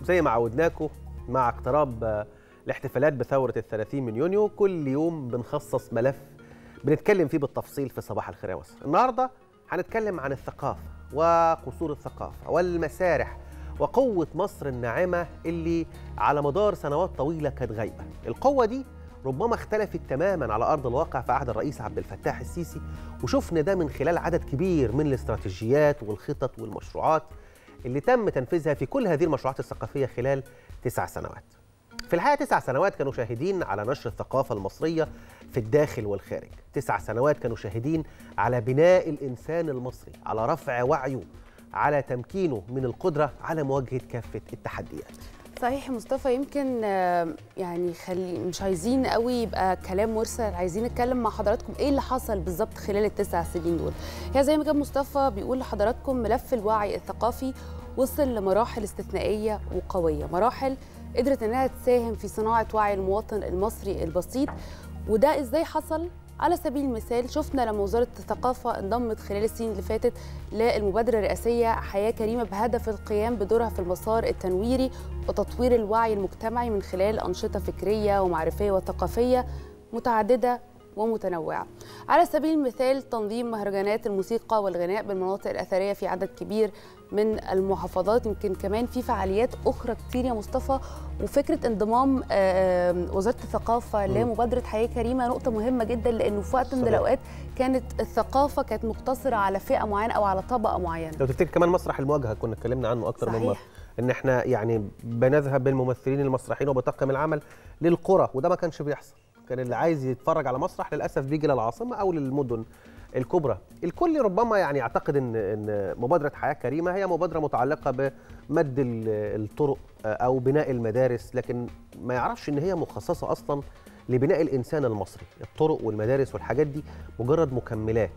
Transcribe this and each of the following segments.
زي ما عودناكم مع اقتراب آه، الاحتفالات بثورة الثلاثين من يونيو كل يوم بنخصص ملف بنتكلم فيه بالتفصيل في صباح الخير يا مصر النهاردة هنتكلم عن الثقافة وقصور الثقافة والمسارح وقوة مصر الناعمة اللي على مدار سنوات طويلة كانت غايبة القوة دي ربما اختلفت تماما على أرض الواقع في عهد الرئيس عبد الفتاح السيسي وشفنا ده من خلال عدد كبير من الاستراتيجيات والخطط والمشروعات اللي تم تنفيذها في كل هذه المشروعات الثقافية خلال تسع سنوات في الحقيقة تسع سنوات كانوا شاهدين على نشر الثقافة المصرية في الداخل والخارج تسع سنوات كانوا شاهدين على بناء الإنسان المصري على رفع وعيه على تمكينه من القدرة على مواجهة كافة التحديات صحيح يا مصطفى يمكن آه، يعني خلي مش عايزين قوي يبقى كلام مرسل عايزين نتكلم مع حضراتكم ايه اللي حصل بالظبط خلال التسع سنين دول هي زي ما كان مصطفى بيقول لحضراتكم ملف الوعي الثقافي وصل لمراحل استثنائيه وقويه مراحل قدرت انها تساهم في صناعه وعي المواطن المصري البسيط وده ازاي حصل على سبيل المثال شفنا لما وزارة الثقافة انضمت خلال السنين اللي فاتت للمبادرة الرئاسية حياة كريمة بهدف القيام بدورها في المسار التنويري وتطوير الوعي المجتمعي من خلال أنشطة فكرية ومعرفية وثقافية متعددة ومتنوعة على سبيل المثال تنظيم مهرجانات الموسيقى والغناء بالمناطق الأثرية في عدد كبير من المحافظات يمكن كمان في فعاليات أخرى كتير يا مصطفى وفكرة انضمام آه، وزارة الثقافة لمبادرة حياة كريمة نقطة مهمة جدا لأنه في وقت من صحيح. الأوقات كانت الثقافة كانت مقتصرة على فئة معينة أو على طبقة معينة لو تفتكر كمان مسرح المواجهة كنا اتكلمنا عنه أكتر من صحيح. مرة إن إحنا يعني بنذهب بالممثلين المسرحيين وبطاقم العمل للقرى وده ما كانش بيحصل كان اللي عايز يتفرج على مسرح للأسف بيجي للعاصمة أو للمدن الكبرى الكل ربما يعني يعتقد ان ان مبادره حياه كريمه هي مبادره متعلقه بمد ال- الطرق او بناء المدارس لكن ما يعرفش ان هي مخصصه اصلا لبناء الانسان المصري الطرق والمدارس والحاجات دي مجرد مكملات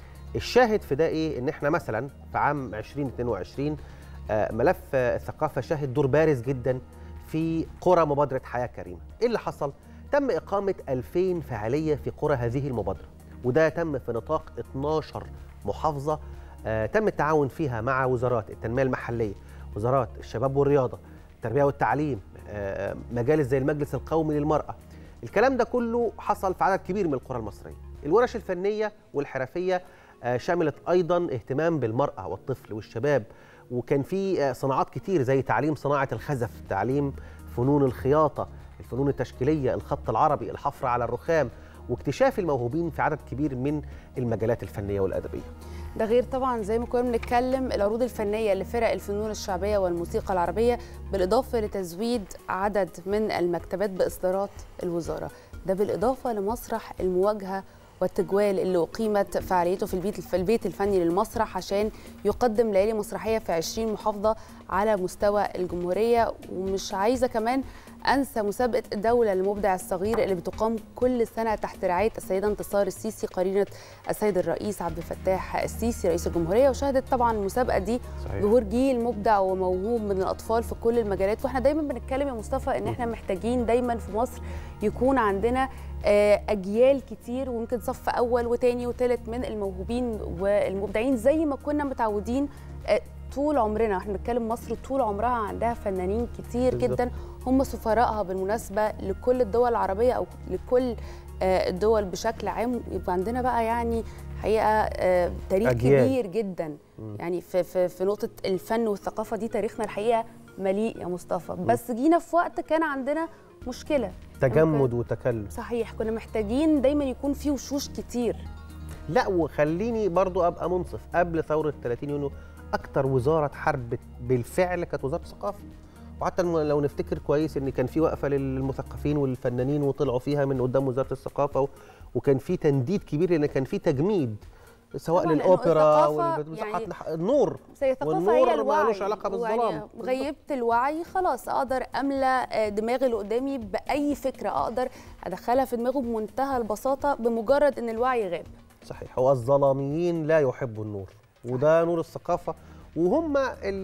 الشاهد في ده ايه ان احنا مثلا في عام 2022 آه، ملف آه، الثقافه شاهد دور بارز جدا في قرى مبادره حياه كريمه ايه اللي حصل تم اقامه 2000 فعاليه في قرى هذه المبادره وده تم في نطاق 12 محافظه آه، تم التعاون فيها مع وزارات التنميه المحليه وزارات الشباب والرياضه التربيه والتعليم آه، مجالس زي المجلس القومي للمراه الكلام ده كله حصل في عدد كبير من القرى المصريه الورش الفنيه والحرفيه آه، شملت ايضا اهتمام بالمراه والطفل والشباب وكان في آه، صناعات كتير زي تعليم صناعه الخزف تعليم فنون الخياطه الفنون التشكيليه الخط العربي الحفر على الرخام واكتشاف الموهوبين في عدد كبير من المجالات الفنيه والادبيه ده غير طبعا زي ما كنا بنتكلم العروض الفنيه لفرق الفنون الشعبيه والموسيقى العربيه بالاضافه لتزويد عدد من المكتبات باصدارات الوزاره ده بالاضافه لمسرح المواجهه والتجوال اللي اقيمت فعاليته في البيت في البيت الفني للمسرح عشان يقدم ليالي مسرحيه في 20 محافظه على مستوى الجمهوريه ومش عايزه كمان انسى مسابقه الدوله للمبدع الصغير اللي بتقام كل سنه تحت رعايه السيده انتصار السيسي قرينه السيد الرئيس عبد الفتاح السيسي رئيس الجمهوريه وشهدت طبعا المسابقه دي صحيح. ظهور جيل مبدع وموهوب من الاطفال في كل المجالات واحنا دايما بنتكلم يا مصطفى ان احنا محتاجين دايما في مصر يكون عندنا آه، اجيال كتير وممكن صف اول وتاني وتالت من الموهوبين والمبدعين زي ما كنا متعودين آه، طول عمرنا احنا بنتكلم مصر طول عمرها عندها فنانين كتير بالظبط. جدا هم سفراءها بالمناسبه لكل الدول العربيه او لكل آه، الدول بشكل عام يبقى عندنا بقى يعني حقيقه آه، تاريخ أجيال. كبير جدا يعني في في في نقطه الفن والثقافه دي تاريخنا الحقيقه مليء يا مصطفى بس جينا في وقت كان عندنا مشكله تجمد وتكلف صحيح كنا محتاجين دايما يكون في وشوش كتير لا وخليني برضو ابقى منصف قبل ثوره 30 يونيو اكتر وزاره حربت بالفعل كانت وزاره الثقافه وحتى الم- لو نفتكر كويس ان كان في وقفه للمثقفين والفنانين وطلعوا فيها من قدام وزاره الثقافه و- وكان في تنديد كبير لان كان في تجميد سواء طبعاً لأنه للاوبرا الثقافة والمساحات يعني الح- النور زي الثقافه والنور هي مالوش الوعي علاقة بالظلام. يعني غيبت الوعي خلاص اقدر املى آه، دماغي اللي قدامي باي فكره اقدر ادخلها في دماغه بمنتهى البساطه بمجرد ان الوعي غاب صحيح هو الظلاميين لا يحبوا النور وده نور الثقافه وهم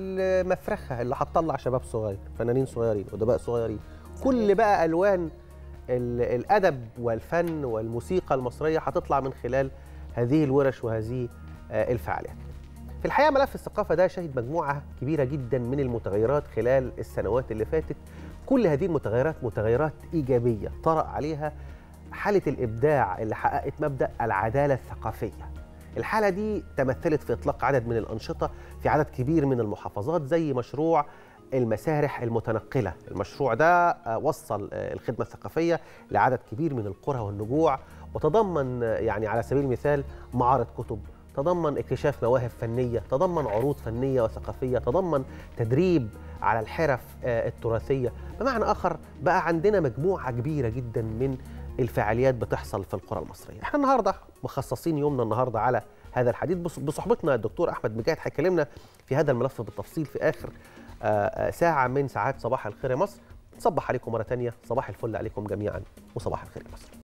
المفرخه اللي هتطلع شباب صغير فنانين صغيرين ادباء صغيرين كل بقى الوان ال- الادب والفن والموسيقى المصريه هتطلع من خلال هذه الورش وهذه آه، الفعاليات في الحقيقه ملف الثقافه ده شهد مجموعه كبيره جدا من المتغيرات خلال السنوات اللي فاتت كل هذه المتغيرات متغيرات ايجابيه طرأ عليها حاله الابداع اللي حققت مبدا العداله الثقافيه الحاله دي تمثلت في اطلاق عدد من الانشطه في عدد كبير من المحافظات زي مشروع المسارح المتنقله المشروع ده وصل الخدمه الثقافيه لعدد كبير من القرى والنجوع وتضمن يعني على سبيل المثال معارض كتب تضمن اكتشاف مواهب فنيه تضمن عروض فنيه وثقافيه تضمن تدريب على الحرف التراثيه بمعنى اخر بقى عندنا مجموعه كبيره جدا من الفعاليات بتحصل في القرى المصريه احنا النهارده مخصصين يومنا النهارده على هذا الحديث بصحبتنا الدكتور احمد مجاهد هيكلمنا في هذا الملف بالتفصيل في اخر ساعه من ساعات صباح الخير يا مصر صبح عليكم مره ثانيه صباح الفل عليكم جميعا وصباح الخير يا مصر